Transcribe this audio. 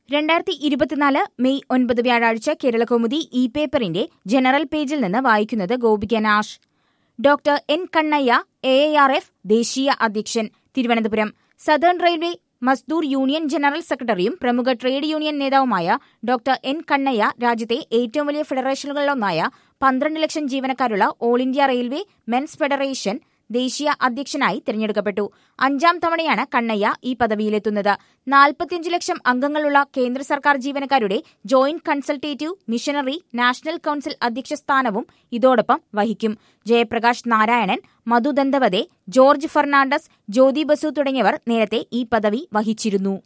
രണ്ടായിരത്തി ഇരുപത്തിനാല് മെയ് ഒൻപത് വ്യാഴാഴ്ച കേരളകൗമുദി ഇ പേപ്പറിന്റെ ജനറൽ പേജിൽ നിന്ന് വായിക്കുന്നത് Gopika Nash doctor N Kannaiya A R F ദേശീയ അധ്യക്ഷൻ Thiruvananthapuram southern railway Mazdoor union general സെക്രട്ടറിയും പ്രമുഖ ട്രേഡ് യൂണിയൻ നേതാവുമായ ഡോക്ടർ എൻ കണ്ണയ്യ രാജ്യത്തെ ഏറ്റവും വലിയ ഫെഡറേഷനുകളിലൊന്നായ പന്ത്രണ്ട് ലക്ഷം ജീവനക്കാരുള്ള all India railway men's federation ദേശീയ അധ്യക്ഷനായി തിരഞ്ഞെടുക്കപ്പെട്ടു അഞ്ചാം തവണയാണ് കണ്ണയ്യ ഈ പദവിയിലെത്തുന്നത് നാൽപ്പത്തിയഞ്ച് ലക്ഷം അംഗങ്ങളുള്ള കേന്ദ്ര സർക്കാർ ജീവനക്കാരുടെ joint consultative machinery national council അധ്യക്ഷ സ്ഥാനവും ഇതോടൊപ്പം വഹിക്കും ജയപ്രകാശ് നാരായണൻ മധു ദന്തവതെ ജോർജ് ഫെർണാണ്ടസ് ജ്യോതി ബസു തുടങ്ങിയവർ നേരത്തെ ഈ പദവി വഹിച്ചിരുന്നു